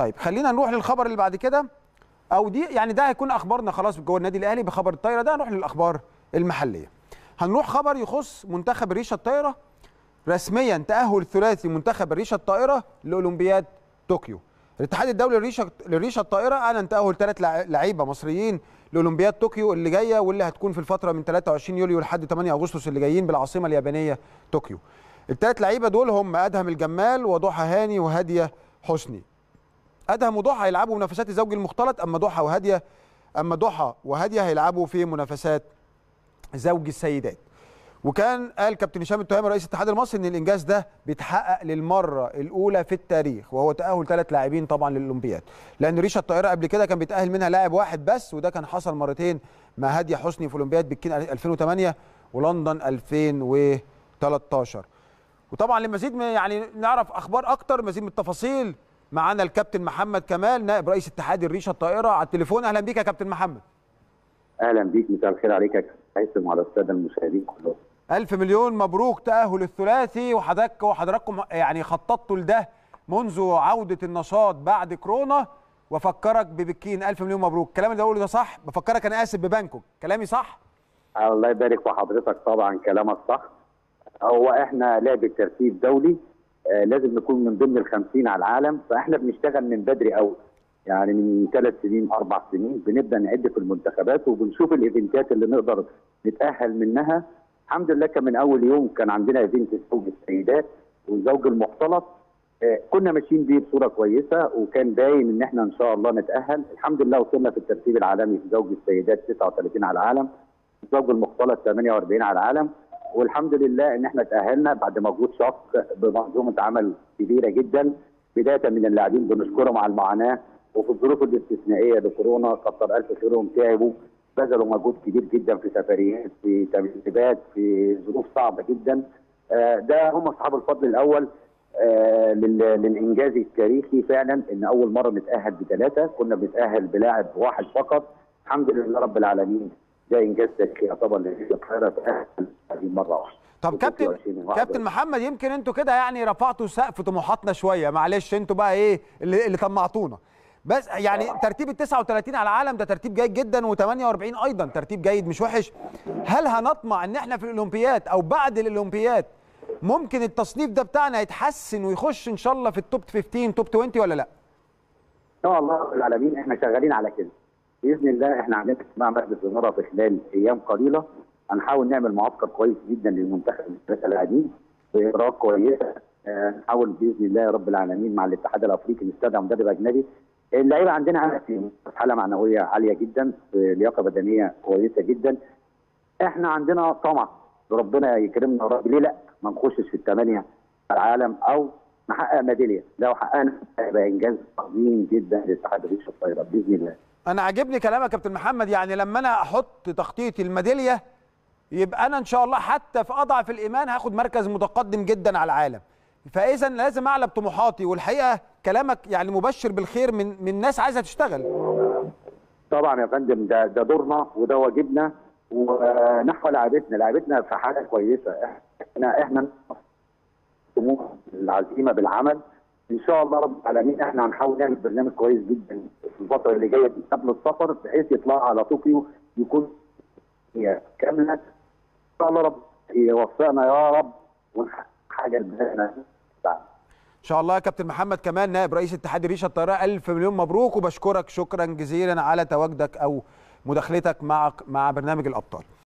طيب خلينا نروح للخبر اللي بعد كده او دي يعني ده هيكون اخبارنا خلاص جوه النادي الاهلي بخبر الطايره ده نروح للاخبار المحليه هنروح خبر يخص منتخب الريشه الطايره رسميا تاهل ثلاثي منتخب الريشه الطائره لاولمبياد طوكيو الاتحاد الدولي للريشه للريشه الطائره اعلن تاهل ثلاث لعيبه مصريين لاولمبياد طوكيو اللي جايه واللي هتكون في الفتره من 23 يوليو لحد 8 اغسطس اللي جايين بالعاصمه اليابانيه طوكيو الثلاث لعيبه دول هم ادهم الجمال وضحى هاني وهاديه حسني ادهم وضحى هيلعبوا منافسات الزوج المختلط اما ضحى وهاديه اما ضحى وهاديه هيلعبوا في منافسات زوج السيدات وكان قال كابتن هشام التهامي رئيس الاتحاد المصري ان الانجاز ده بيتحقق للمره الاولى في التاريخ وهو تاهل ثلاث لاعبين طبعا للاولمبياد لان ريشه الطائره قبل كده كان بيتاهل منها لاعب واحد بس وده كان حصل مرتين مع هاديه حسني في اولمبياد بكين 2008 ولندن 2013 وطبعا لمزيد من يعني نعرف اخبار اكتر مزيد من التفاصيل معانا الكابتن محمد كمال نائب رئيس اتحاد الريشه الطائره على التليفون اهلا بيك يا كابتن محمد اهلا بيك مساء الخير عليك يا هيثم وعلى الساده المشاهدين كلهم ألف مليون مبروك تأهل الثلاثي وحضرتك وحضراتكم يعني خططتوا لده منذ عودة النشاط بعد كورونا وفكرك ببكين ألف مليون مبروك الكلام اللي بقوله ده صح بفكرك أنا آسف ببانكوك كلامي صح الله يبارك في حضرتك طبعا كلامك صح هو احنا لعبة ترتيب دولي آه لازم نكون من ضمن الخمسين على العالم فاحنا بنشتغل من بدري قوي يعني من ثلاث سنين اربع سنين بنبدا نعد في المنتخبات وبنشوف الايفنتات اللي نقدر نتاهل منها الحمد لله كان من اول يوم كان عندنا ايفنت زوج السيدات والزوج المختلط آه كنا ماشيين بيه بصوره كويسه وكان باين ان احنا ان شاء الله نتاهل الحمد لله وصلنا في الترتيب العالمي في زوج السيدات 39 على العالم الزوج المختلط 48 على العالم والحمد لله ان احنا تاهلنا بعد مجهود شاق بمنظومه عمل كبيره جدا بدايه من اللاعبين بنشكرهم على المعاناه وفي الظروف الاستثنائيه لكورونا كتر الف خيرهم تعبوا بذلوا مجهود كبير جدا في سفريات في تدريبات في ظروف صعبه جدا آه ده هم اصحاب الفضل الاول آه للانجاز التاريخي فعلا ان اول مره نتاهل بثلاثه كنا بنتاهل بلاعب واحد فقط الحمد لله رب العالمين ده انجاز تاريخي يعتبر للقاهره تاهل هذه مره واحده طب كابتن كابتن محمد يمكن انتوا كده يعني رفعتوا سقف طموحاتنا شويه معلش انتوا بقى ايه اللي, اللي طمعتونا بس يعني ترتيب ال 39 على العالم ده ترتيب جيد جدا و48 ايضا ترتيب جيد مش وحش هل هنطمع ان احنا في الاولمبياد او بعد الاولمبياد ممكن التصنيف ده بتاعنا يتحسن ويخش ان شاء الله في التوب 15 توب 20 ولا لا؟ ان شاء الله رب العالمين احنا شغالين على كده باذن الله احنا عندنا اجتماع مجلس الاداره في خلال ايام قليله هنحاول نعمل معسكر كويس جدا للمنتخب الثلاثه لاعبين باجراءات كويسه نحاول باذن الله رب العالمين مع الاتحاد الافريقي نستدعي مدرب اجنبي اللعيبه عندنا في حاله معنويه عاليه جدا في لياقه بدنيه كويسه جدا احنا عندنا طمع ربنا يكرمنا رب ليه لا ما نخشش في الثمانيه العالم او نحقق ميداليه لو حققنا هيبقى انجاز عظيم جدا لاتحاد الريشه الطايره باذن الله انا عاجبني كلامك يا كابتن محمد يعني لما انا احط تخطيط الميداليه يبقى انا ان شاء الله حتى في اضعف الايمان هاخد مركز متقدم جدا على العالم فاذا لازم اعلى بطموحاتي والحقيقه كلامك يعني مبشر بالخير من من ناس عايزه تشتغل طبعا يا فندم ده ده دورنا وده واجبنا ونحو لعبتنا لعبتنا في حاله كويسه احنا احنا طموح العزيمه بالعمل ان شاء الله رب العالمين احنا هنحاول نعمل برنامج كويس جدا في الفتره اللي جايه دي قبل السفر بحيث يطلع على طوكيو يكون هي كامله ان شاء الله رب يوفقنا يا رب ونحقق حاجه لبلادنا ان شاء الله يا كابتن محمد كمال نائب رئيس اتحاد الريشه الطائره الف مليون مبروك وبشكرك شكرا جزيلا على تواجدك او مداخلتك مع مع برنامج الابطال